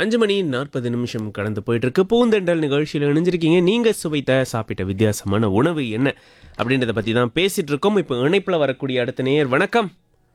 அஞ்சு மணி நாற்பது நிமிஷம் கடந்து போயிட்டு இருக்கு பூந்தெண்டல் நிகழ்ச்சியில் இணைஞ்சிருக்கீங்க நீங்க சுவைத்த சாப்பிட்ட வித்தியாசமான உணவு என்ன அப்படின்றத பத்தி தான் பேசிட்டு இருக்கோம் இப்போ இணைப்புல வரக்கூடிய அடுத்த நேயர் வணக்கம்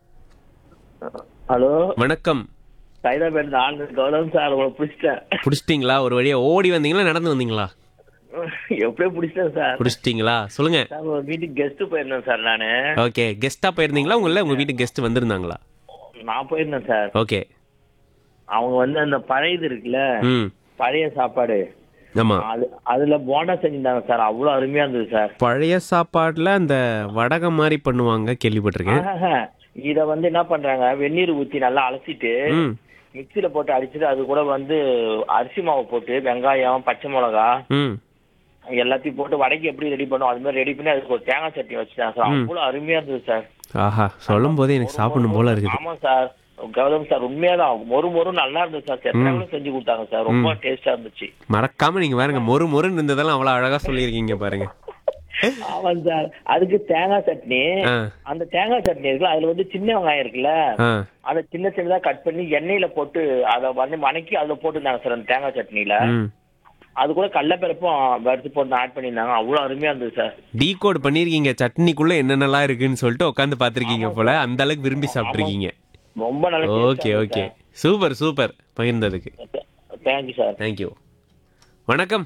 ஹலோ வணக்கம் சைதாபேட் ஆண்டு கௌதம் சார் உங்களை பிடிச்சிட்டேன் பிடிச்சிட்டிங்களா ஒரு வழியா ஓடி வந்தீங்களா நடந்து வந்தீங்களா எப்படியோ பிடிச்சிட்டேன் சார் பிடிச்சிட்டிங்களா சொல்லுங்க சார் உங்க வீட்டுக்கு கெஸ்ட் போயிருந்தேன் சார் நானு ஓகே கெஸ்டா போயிருந்தீங்களா உங்கள உங்க வீட்டுக்கு கெஸ்ட் வந்திருந்தாங்களா நான் போயிருந்தேன் சார் ஓகே அவங்க வந்து அந்த பழையது இருக்குல்ல ம் பழைய சாப்பாடு ஆமா அது அதுல போண்டா செஞ்சிருந்தாங்க சார் அவ்வளவு அருமையா இருந்தது சார் பழைய சாப்பாடுல அந்த வடகம் மாதிரி பண்ணுவாங்க கேள்விப்பட்டிருக்கேன் ஆஹாஹா. இத வந்து என்ன பண்றாங்க வெந்நீர் ஊத்தி நல்லா அலசிட்டு ம் மிக்சியில போட்டு அடிச்சுட்டு அது கூட வந்து அரிசி மாவு போட்டு வெங்காயம் பச்சை மிளகா ம் எல்லாத்தையும் போட்டு வடைக்கு எப்படி ரெடி பண்ணும் அது மாதிரி ரெடி பண்ணி அதுக்கு ஒரு தேங்காய் சட்னி வச்சுட்டாங்க சார் அவ்வளவு அருமையா இருந்தது சார் ஆஹா சொல்லும் போதே எனக்கு சாப்பிடணும் போல இருக்குது ஆமா சார் கௌதம் சார் உண்மையாதான் மொறு மொறு நல்லா இருந்தது சார் செத்தவங்களும் செஞ்சு கொடுத்தாங்க சார் ரொம்ப டேஸ்டா இருந்துச்சு மறக்காம நீங்க பாருங்க மொறு மொறுன்னு இருந்ததெல்லாம் அவ்வளவு அழகா சொல்லியிருக்கீங்க பாருங்க ஆமா சார் அதுக்கு தேங்காய் சட்னி ஆ அந்த தேங்காய் சட்னி இருக்குல்ல அதுல வந்து சின்ன வெங்காயம் இருக்குல்ல ஆ அதை சின்ன சின்னதா கட் பண்ணி எண்ணெயில போட்டு அதை வந்து வணக்கி அதுல போட்டுருந்தாங்க சார் அந்த தேங்காய் சட்னில ம் அது கூட கடலப்பருப்பும் வறுத்து போட்டு ஆட் பண்ணியிருந்தாங்க அவ்வளவு அருமையா இருந்தது சார் டீகோட் பண்ணிருக்கீங்க சட்னிக்குள்ள என்னென்னலாம் இருக்குன்னு சொல்லிட்டு உட்காந்து பாத்திருக்கீங்க போல அந்த அளவுக்கு விரும்பி சாப்பிட்டுருக்கீங்க ரொம்ப நல்ல ஓகே ஓகே சூப்பர் சூப்பர் பகிர்ந்ததுக்கு தேங்க்யூ சார் தேங்க்யூ வணக்கம்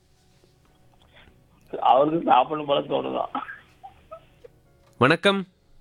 அவருக்கு சாப்பிடணும் போல தோணுதான் வணக்கம்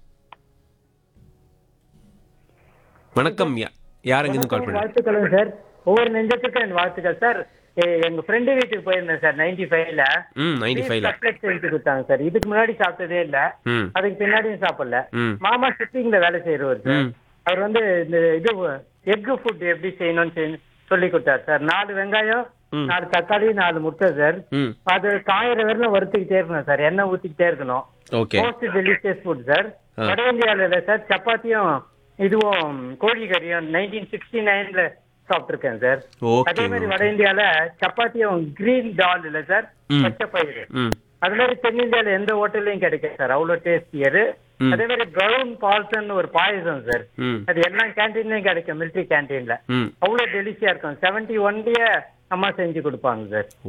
வணக்கம் யா- யாருங்க இருந்து கால் பண்ண வாழ்த்துக்களுங்க சார் ஒவ்வொரு நெஞ்சத்துக்கும் என் வாழ்த்துக்கள் சார் எ- எங்க ஃப்ரெண்டு வீட்டுக்கு போயிருந்தேன் சார் நைன்டி ஃபைவ்ல ம் நைன்டி ஃபைவ்ல கட்லெட் செஞ்சு கொடுத்தாங்க சார் இதுக்கு முன்னாடி சாப்பிட்டதே இல்ல ம் அதுக்கு பின்னாடியும் சாப்பிடல ம் மாமா ஷிப்பிங்ல வேலை செய்யறவர் சார் ம் அவர் வந்து இந்த இது எக் ஃபுட் எப்படி செய்யணும்னு செய்- சொல்லி கொடுத்தாரு சார் நாலு வெங்காயம் ம். நாலு தக்காளி நாலு முட்டை சார் ம் அது காயிற வரலும் வறுத்துக்கிட்டே இருக்கணும் சார் எண்ணெய் ஊத்திக்கிட்டே இருக்கணும் okay most delicious food sir ஆ. வட இந்தியால இல்ல சார் சப்பாத்தியும் இதுவும் கோழி கறியும் நைன்டீன் சிக்ஸ்டி நைன்ல சாப்பிட்டுருக்கேன் சார் ஓகே அதே மாதிரி வட இந்தியால சப்பாத்தியும் கிரீன் டால் இல்ல சார் ம். பச்சை பயிறு ம் அது மாதிரி தென்னிந்தியால எந்த ஹோட்டல்லையும் கிடைக்கும் சார் அவ்வளவு டேஸ்டியர் ம். அதே மாதிரி ப்ரௌன் பால்சன் ஒரு பாயசம் சார் ம் அது எல்லா கேன்டீன்லயும் கிடைக்கும் மிலிட்ரி கேன்டீன்ல ம் அவ்வளவு டெலிஷியா இருக்கும் செவன்டி ஒன்லயே அம்மா செஞ்சு கொடுப்பாங்க சார்